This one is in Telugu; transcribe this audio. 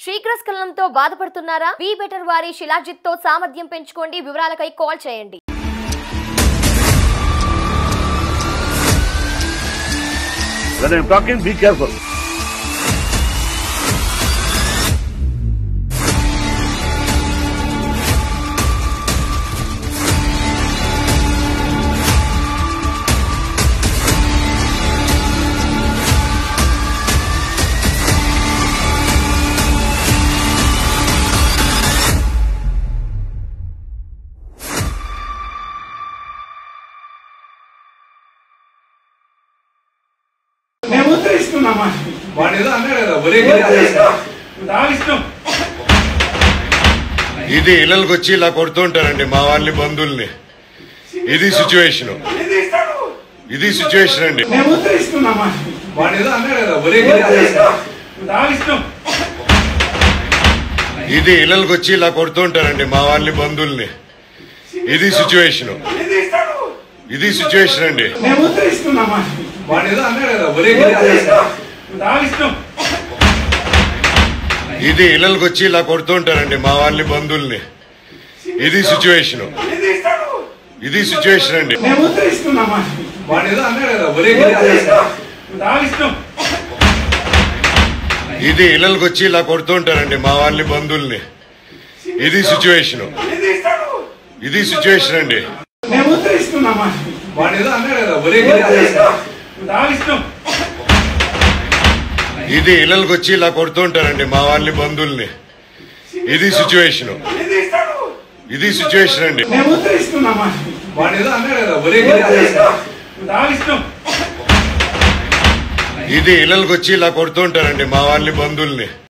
శీఘ్రస్ఖలనంతో బాధపడుతున్నారా బీ బెటర్ వారి శిలాజిత్ తో సామర్థ్యం పెంచుకోండి వివరాలకై కాల్ చేయండి When I'm talking, be careful. మేము ఉత్తరిస్తున్నామా వాడు ఏదో అన్నాడు కదా ఒరే గిరి దావిస్తాం ఇది ఇళ్ళకి వచ్చి ఇలా కొడుతుంటారండి మా వాళ్ళని బంధువుల్ని ఇది సిచ్యువేషన్ ఇది ఇస్తాడు ఇది సిచ్యువేషన్ అండి మేము ఉత్తరిస్తున్నామా వాడు ఏదో అన్నాడు కదా ఒరే గిరి దావిస్తాం ఇది ఇళ్ళకి వచ్చి ఇలా కొడుతుంటారండి మా వాళ్ళని బంధువుల్ని ఇది సిచ్యువేషన్ ఇది ఇస్తాడు ఇది సిచ్యువేషన్ అండి మేము ఉత్తరిస్తున్నామా వాడు ఏదో అన్నాడు కదా ఒరే గిరి దావిస్తాం ఇది ఇళ్ళకి వచ్చి ఇలా కొడుతుంటారండి మా వాళ్ళని బంధువుల్ని ఇది సిచ్యువేషన్ ఇది ఇస్తాడు ఇది సిచ్యువేషన్ అండి మేము ఉత్తరిస్తున్నామా వాడు ఏదో అన్నాడు కదా ఒరే గిరి దావిస్తాం ఇది ఇళ్ళకి వచ్చి ఇలా కొడుతుంటారండి మా వాళ్ళని బంధువుల్ని ఇది సిచ్యువేషన్ ఇది ఇస్తాడు ఇది సిచ్యువేషన్ అండి మేము ఉత్తరిస్తున్నామా వాడు ఏదో అన్నాడు కదా ఒరే గిరి దావిస్తాం ఇది ఇళ్ళకి వచ్చి ఇలా కొడుతుంటారండి మా వాళ్ళని బంధువుల్ని ఇది సిచ్యువేషన్ ఇది ఇస్తాడు ఇది సిచ్యువేషన్ అండి మేము ఉత్తరిస్తున్నామా వాడు ఏదో అన్నాడు కదా ఒరే గిరి దావిస్తాం ఇది ఇళ్ళకి వచ్చి ఇలా కొడుతుంటారండి మా వాళ్ళని బంధువుల్ని